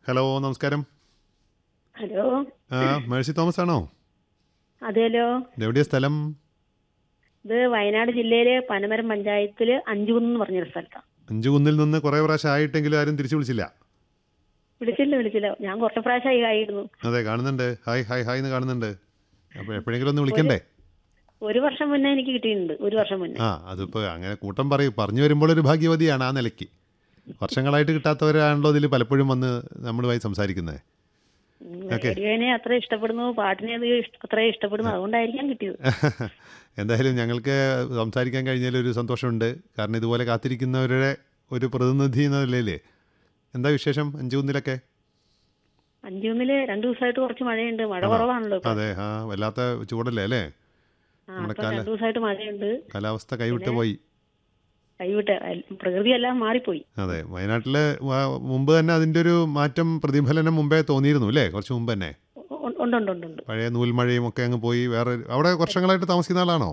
Hello നമസ്കാരം hello ആ Mercy Thomas ആണോ അതെല്ലോ ഇതെവിടെയാ സ്ഥലം ഇത് വയനാട് ജില്ലയിലെ പനമരം പഞ്ചായത്തില് അഞ്ചുകുന്ന് എന്ന് പറഞ്ഞൊരു സ്ഥലത്താണ് അഞ്ചു കുന്നിൽ നിന്ന് കുറേ പ്രാവശ്യം ആയിട്ടെങ്കിലും ആരും തിരിച്ചു വിളിച്ചില്ല വിളിച്ചില്ല വിളിച്ചില്ല ഞാൻ കുറച്ച് പ്രാവശ്യമായി ആയിരുന്നു അതെ കാണുന്നുണ്ട് ഹായ് ഹായ് ഹായ് എന്ന് കാണുന്നുണ്ട് അപ്പോൾ എപ്പോഴെങ്കിലും ഒന്ന് വിളിക്കണ്ടേ ഒരു വർഷം മുന്നേ എനിക്ക് കിട്ടിയിട്ടുണ്ട് ഒരു വർഷം മുന്നേ ആ അതിപ്പോൾ അങ്ങനെ കൂട്ടം പറയും പറഞ്ഞു വരുമ്പോൾ ഒരു ഭാഗ്യവതിയാണ് ആ നിലയ്ക്ക് വർഷങ്ങളായിട്ട് കിട്ടാത്തവരാണല്ലോ ഇതിൽ പലപ്പോഴും വന്ന് നമ്മളുമായി സംസാരിക്കുന്നത് ഉം, ഓക്കേ. റേഡിയോനെ അത്ര ഇഷ്ടപ്പെടുന്നു പാട്ടിനെ അത് ഇഷ്ട- അത്ര ഇഷ്ടപ്പെടുന്നു അതുകൊണ്ടായിരിക്കാം കിട്ടിയത് എന്തായാലും ഞങ്ങൾക്ക് സംസാരിക്കാൻ കഴിഞ്ഞതിൽ ഒരു സന്തോഷമുണ്ട് കാരണം ഇതുപോലെ കാത്തിരിക്കുന്നവരുടെ ഒരു പ്രതിനിധി എന്ന നിലയിൽ എന്താ വിശേഷം അഞ്ചു കുന്നിലൊക്കെ അഞ്ചുകുന്നില് രണ്ടു ദിവസമായിട്ട് കുറച്ച് മഴയുണ്ട് മഴ കുറവാണല്ലോ ഇപ്പൊ. അതെ ആ വല്ലാത്ത ചൂടല്ലേ അല്ലേ ആ, നമ്മുടെ അപ്പൊ കാല- രണ്ടു ദിവസമായിട്ട് മഴയുണ്ട് കാലാവസ്ഥ കൈവിട്ട് പോയി കൈവിട്ട് അൽ- പ്രകൃതിയെല്ലാം മാറിപ്പോയി അതെ വയനാട്ടിൽ മുമ്പ് തന്നെ അതിൻ്റെ ഒരു മാറ്റം പ്രതിഫലനം മുമ്പേ തോന്നിയിരുന്നു അല്ലേ കുറച്ച് മുമ്പ് തന്നെ ഉ- ഉണ്ട് ഉണ്ട് ഉണ്ട് ഉണ്ട് പഴയ നൂൽമഴയും ഒക്കെ അങ്ങ് പോയി വേറെ അവിടെ വർഷങ്ങളായിട്ട് താമസിക്കുന്ന ആളാണോ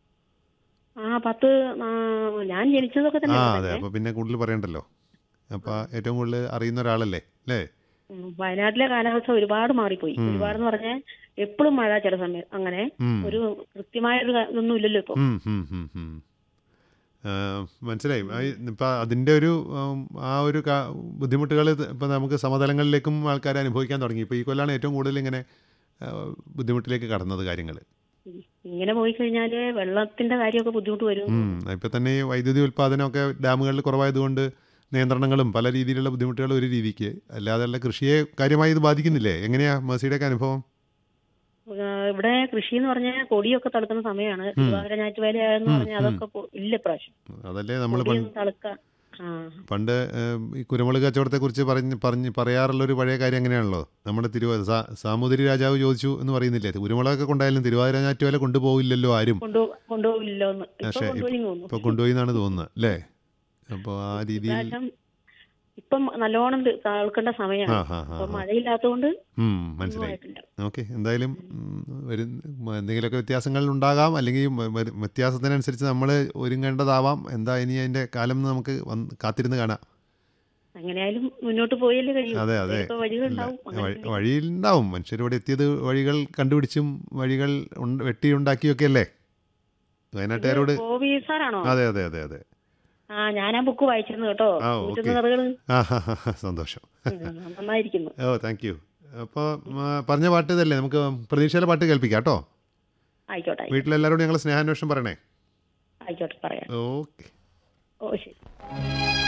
ആ പത്ത് ആ, ഞാൻ ജനിച്ചതൊക്കെ ആ തന്നെ അതെ അപ്പോൾ പിന്നെ കൂടുതൽ പറയണ്ടല്ലോ അപ്പോൾ ഏറ്റവും കൂടുതൽ അറിയുന്ന ഒരാളല്ലേ അല്ലേ ഉം, വയനാട്ടിലെ കാലാവസ്ഥ ഒരുപാട് മാറിപ്പോയി ഒരുപാടെന്ന് പറഞ്ഞാൽ എപ്പോഴും മഴ ചില സമയം അങ്ങനെ ഉം. ഒരു കൃത്യമായൊരു ക- ഇതൊന്നും ഇല്ലല്ലോ ഇപ്പൊ ഉം, ഉം, ഉം, ഉം. ആ, മനസ്സിലായി ആ, ഇപ്പം അതിൻ്റെ ഒരു ഉം, ആ ഒരു ബുദ്ധിമുട്ടുകൾ ഇപ്പം നമുക്ക് സമതലങ്ങളിലേക്കും ആൾക്കാർ അനുഭവിക്കാൻ തുടങ്ങി ഇപ്പോൾ ഈ കൊല്ലാണ് ഏറ്റവും കൂടുതൽ ഇങ്ങനെ ആ, ബുദ്ധിമുട്ടിലേക്ക് കടന്നത് കാര്യങ്ങൾ ഇങ്ങനെ പോയി കഴിഞ്ഞാല് വെള്ളത്തിന്റെ കാര്യമൊക്കെ ബുദ്ധിമുട്ട് വരും ഇപ്പം തന്നെ ഈ വൈദ്യുതി ഉൽപ്പാദനമൊക്കെ ഡാമുകളിൽ കുറവായതുകൊണ്ട് നിയന്ത്രണങ്ങളും പല രീതിയിലുള്ള ബുദ്ധിമുട്ടുകളും ഒരു രീതിക്ക് അല്ലാതെയുള്ള കൃഷിയെ കാര്യമായി ഇത് ബാധിക്കുന്നില്ലേ എങ്ങനെയാ മേഴ്സിയുടെയൊക്കെ അനുഭവം ആ, ഇവിടെ കൃഷി എന്ന് പറഞ്ഞാൽ കൊടിയൊക്കെ തളുക്കുന്ന സമയമാണ് തിരുവാതിര ഞാറ്റുവേലയെന്ന് പറഞ്ഞാൽ അതൊക്കെ പോ- ഇല്ല ഇപ്രാവശ്യം അതല്ലേ നമ്മൾ കൊടിയൊന്നും തളുക്ക ആ പണ്ട് ഏം, ഈ കുരുമുളക് കച്ചവടത്തെക്കുറിച്ച് പറഞ്ഞ് പറഞ്ഞ് പറയാറുള്ള ഒരു പഴയ കാര്യം അങ്ങനെയാണല്ലോ നമ്മുടെ തിരുവ സാ- സാമൂതിരി രാജാവ് ചോദിച്ചു എന്ന് പറയുന്നില്ലേ കുരുമുളകൊക്കെ കൊണ്ടായാലും തിരുവാതിര ഞാറ്റുവേല കൊണ്ടുപോകില്ലല്ലോ ആരും കൊണ്ടു കൊണ്ടുപോകില്ലോ എന്ന് ഇപ്പൊ പക്ഷേ കൊണ്ടുപോയി തോന്നുന്നു ഇപ്പോൾ കൊണ്ടുപോയി എന്നാണ് തോന്നുന്നത് അല്ലേ അപ്പോൾ ആ രീതിയിൽ ഇപ്രാവശ്യം ഇപ്പം നല്ലോണം തി- തളുക്കേണ്ട ആ സമയമാണ് ഹാ ഹാ അപ്പൊ മഴയില്ലാത്തതുകൊണ്ട് ഉം, ഒന്നും മനസ്സിലായി ആയിട്ടില്ല ഓക്കെ എന്തായാലും ഉം, ഒരു എന്തെങ്കിലുമൊക്കെ വ്യത്യാസങ്ങൾ ഉണ്ടാകാം അല്ലെങ്കിൽ മ- മ- വ്യത്യാസത്തിനനുസരിച്ച് നമ്മൾ ഒരുങ്ങേണ്ടതാവാം എന്താ ഇനി അതിൻ്റെ കാലം എന്ന് നമുക്ക് വന്ന് കാത്തിരുന്ന് കാണാം എങ്ങനെയായാലും മുന്നോട്ട് പോയല്ലേ കഴിയും അതെ അതെ ചിലപ്പോ വഴികളുണ്ടാവും അങ്ങനെ വഴി- വഴിയിലുണ്ടാവും മനുഷ്യർ ഇവിടെ എത്തിയത് വഴികൾ കണ്ടുപിടിച്ചും വഴികൾ ഉണ്ട- വെട്ടി ഉണ്ടാക്കിയൊക്കെ അല്ലേ വയനാട്ടുകാരോട് ഗോപി സാറാണോ അതെ അതെ അതെ അതെ ആ ഞാൻ ആ ബുക്ക് വായിച്ചിരുന്നു കേട്ടോ ആ, നൂറ്റൊന്ന് ഓക്കേ. കഥകള് ആ ഹാ ഹാ ഹാ, സന്തോഷം ഉം, നന്നായിരിക്കുന്നു ഓ താങ്ക് യു അപ്പോൾ പറഞ്ഞ പാട്ട് ഇതല്ലേ നമുക്ക് പ്രതീക്ഷയിലെ പാട്ട് കേൾപ്പിക്കാം കേട്ടോ ആയിക്കോട്ടെ ആയിക്കോട്ടെ. വീട്ടിലെല്ലാവരോടും ഞങ്ങൾ സ്നേഹാന്വേഷണം പറയണേ ആയിക്കോട്ടെ പറയാം ഓക്കെ ഓ ശരി